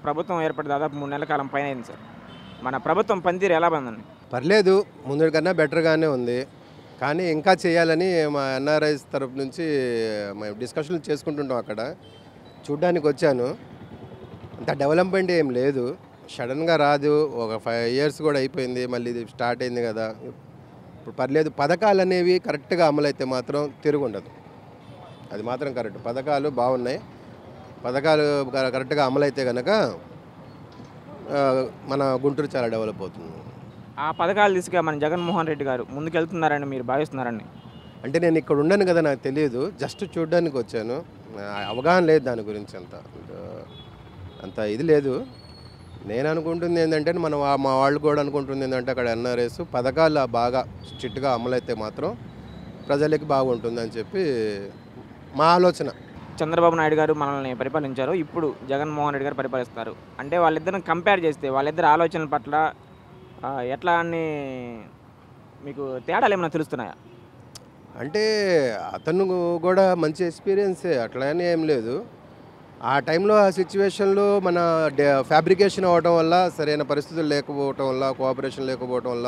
ప్రభుత్వం ఏర్పడి దాదాపు మూడు నెలల కాలం పైన అయింది సార్ మన ప్రభుత్వం పనితీరు ఎలా ఉందండి పర్లేదు ముందు కన్నా బెటర్గానే ఉంది కానీ ఇంకా చేయాలని మా ఎన్ఆర్ఐస్ తరపు నుంచి మేము డిస్కషన్లు చేసుకుంటుంటాం అక్కడ చూడ్డానికి వచ్చాను అంత డెవలప్మెంట్ ఏం లేదు సడన్గా రాదు ఒక ఫైవ్ ఇయర్స్ కూడా అయిపోయింది మళ్ళీ ఇది స్టార్ట్ అయింది కదా ఇప్పుడు పర్లేదు పథకాలు అనేవి కరెక్ట్గా అమలైతే మాత్రం తిరుగుండదు అది మాత్రం కరెక్ట్ పథకాలు బాగున్నాయి పథకాలు కర- కరెక్ట్గా అమలైతే కనుక ఆ, మన గుంటూరు చాలా డెవలప్ అవుతుంది ఆ పథకాలు తీసుకు మన జగన్మోహన్ రెడ్డి గారు ముందుకెళ్తున్నారని మీరు భావిస్తున్నారండి అంటే నేను ఇక్కడ ఉండను కదా నాకు తెలియదు జస్ట్ చూడడానికి వచ్చాను ఆ, అవగాహన లేదు దాని గురించి అంత ఆ, అంత ఇది లేదు నేను అనుకుంటుంది ఏంటంటే మన వా- మా వాళ్ళు కూడా అనుకుంటుంది ఏంటంటే అక్కడ ఎన్ఆర్ఎస్ పథకాలు బాగా స్ట్రిక్ట్గా అమలైతే మాత్రం ప్రజలకి బాగుంటుందని చెప్పి మా ఆలోచన చంద్రబాబు నాయుడు గారు మనల్ని పరిపాలించారు ఇప్పుడు జగన్మోహన్ రెడ్డి గారు పరిపాలిస్తారు అంటే వాళ్ళిద్దరిని కంపేర్ చేస్తే వాళ్ళిద్దరి ఆలోచనల పట్ల ఆ, ఎట్లా అని మీకు తేడాలు ఏమైనా తెలుస్తున్నాయా అంటే అతను కూడా మంచి ఎక్స్పీరియన్సే అట్లానే ఏం లేదు ఆ టైంలో ఆ సిచ్యువేషన్లో మన ఫ్యాబ్రికేషన్ అవ్వడం వల్ల సరైన పరిస్థితులు లేకపోవటం వల్ల కోఆపరేషన్ లేకపోవటం వల్ల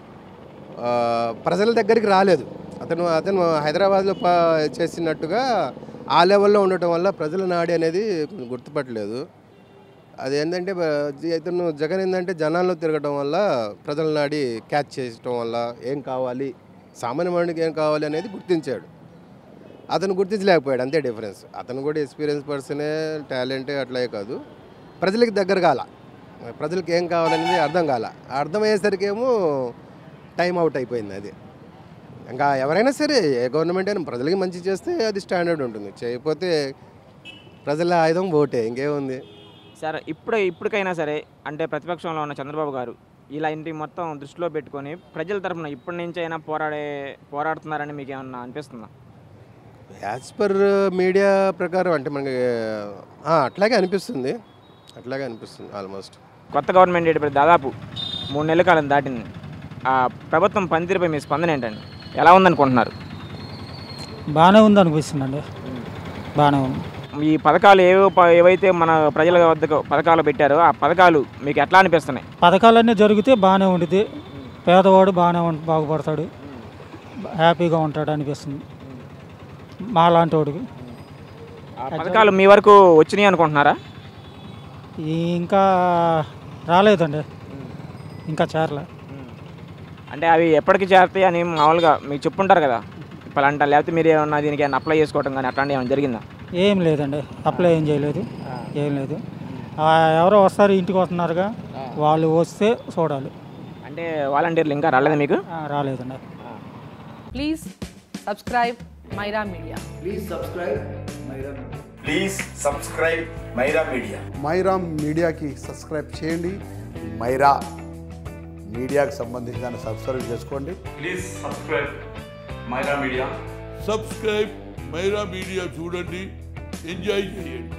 ఆ, ప్రజల దగ్గరికి రాలేదు అతను అతను హైదరాబాద్లో ప చేసినట్టుగా ఆ లెవెల్లో ఉండటం వల్ల ప్రజల నాడి అనేది గుర్తుపట్టలేదు అది ఏంటంటే బ- ఇతను జగన్ ఏంటంటే జనాల్లో తిరగడం వల్ల ప్రజల నాడి క్యాచ్ చేయటం వల్ల ఏం కావాలి సామాన్య మనుడికి ఏం కావాలి అనేది గుర్తించాడు అతను గుర్తించలేకపోయాడు అంతే డిఫరెన్స్ అతను కూడా ఎక్స్పీరియన్స్ పర్సనే టాలెంటే అట్లే కాదు ప్రజలకి దగ్గర కాల ప్రజలకు ఏం కావాలనేది అర్థం కాల అర్థమయ్యేసరికి ఏమో టైం అవుట్ అయిపోయింది అది ఇంకా ఎవరైనా సరే ఏ గవర్నమెంట్ అయినా ప్రజలకి మంచి చేస్తే అది స్టాండర్డ్ ఉంటుంది చేయకపోతే ప్రజల ఆయుధం ఓటే ఇంకేముంది సరే ఇప్పుడే ఇప్పటికైనా సరే అంటే ప్రతిపక్షంలో ఉన్న చంద్రబాబు గారు ఇలా ఇంటి మొత్తం దృష్టిలో పెట్టుకొని ప్రజల తరపున ఇప్పటి నుంచి అయినా పోరాడే పోరాడుతున్నారని మీకు ఏమన్నా అనిపిస్తుందా యాజ్ పర్ మీడియా ప్రకారం అంటే మనకి ఆ, అట్లాగే అనిపిస్తుంది అట్లాగే అనిపిస్తుంది ఆల్మోస్ట్ కొత్త గవర్నమెంట్ ఏర్పడి దాదాపు మూడు నెలల కాలం దాటింది ఆ ప్రభుత్వం పనితీరుపై మీ స్పందన ఏంటండి ఎలా ఉందనుకుంటున్నారు బాగానే ఉంది అనిపిస్తుందండి బాగానే ఉంది ఈ పథకాలు ఏవో ప- ఏవైతే మన ప్రజల వద్దకు పథకాలు పెట్టారో ఆ పథకాలు మీకు ఎట్లా అనిపిస్తున్నాయి పథకాలన్నీ జరిగితే బాగానే ఉంటుంది పేదవాడు బాగానే ఉం- బాగుపడతాడు హ్యాపీగా ఉంటాడు అనిపిస్తుంది మా లాంటి వాడికి ఆ పథకాలు మీ వరకు వచ్చినాయి అనుకుంటున్నారా ఈ ఇంకా రాలేదండి ఇంకా చేరలే అంటే అవి ఎప్పటికి చేరుతాయి అని మామూలుగా మీకు చెప్పుంటారు కదా పలాంట లేకపోతే మీరు ఏమన్నా దీనికి ఏమైనా అప్లై చేసుకోవడం కానీ అట్లాంటివి ఏమైనా జరిగిందా ఏం లేదండి అప్లై ఏం చేయలేదు ఏం లేదు ఆ, ఎవరో వస్తారు ఇంటికి వస్తున్నారుగా వాళ్ళు వస్తే చూడాలి అంటే వాలంటీర్లు ఇంకా రాలేదా మీకు ఆ, రాలేదండి Please subscribe Myra Media. Please subscribe Myra Media Myra మీడియాకి సబ్స్క్రైబ్ చేయండి మైరా మీడియాకి సంబంధించి దాన్ని సబ్స్క్రైబ్ చేసుకోండి please subscribe Myra Media subscribe Myra Media చూడండి ఎంజాయ్ చేయండి